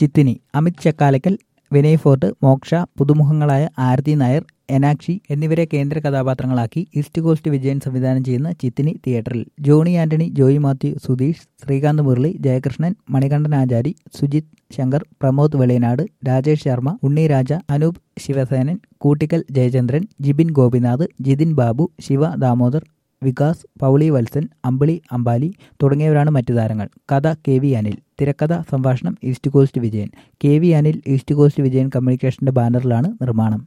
ചിത്തിനി അമിത് ചക്കാലക്കൽ വിനയ് ഫോർട്ട് മോക്ഷ പുതുമുഖങ്ങളായ ആരതി നായർ എനാക്ഷി എന്നിവരെ കേന്ദ്ര കഥാപാത്രങ്ങളാക്കി ഈസ്റ്റ് കോസ്റ്റ് വിജയൻ സംവിധാനം ചെയ്യുന്ന ചിത്തിനി തിയേറ്ററിൽ Johny Antony Joy Mathew Sudheesh Srikanth Murali Jayakrishnan Manikandan Achari Sujith Shankar Pramod Veliyanad Rajesh Sharma Unni Raja Anoop Sivasenan Koottickal Jayachandran Jibin Gopinath Jithin Babu Siva Damodar Vikas Pauly Valsan Ambili Ambali തുടങ്ങിയവരാണ് മറ്റു താരങ്ങൾ കഥ കെ വി അനിൽ തിരക്കഥ സംഭാഷണം east coast Vijayan K V Anil east coast Vijayan കമ്മ്യൂണിക്കേഷന്റെ ബാനറിലാണ് നിർമ്മാണം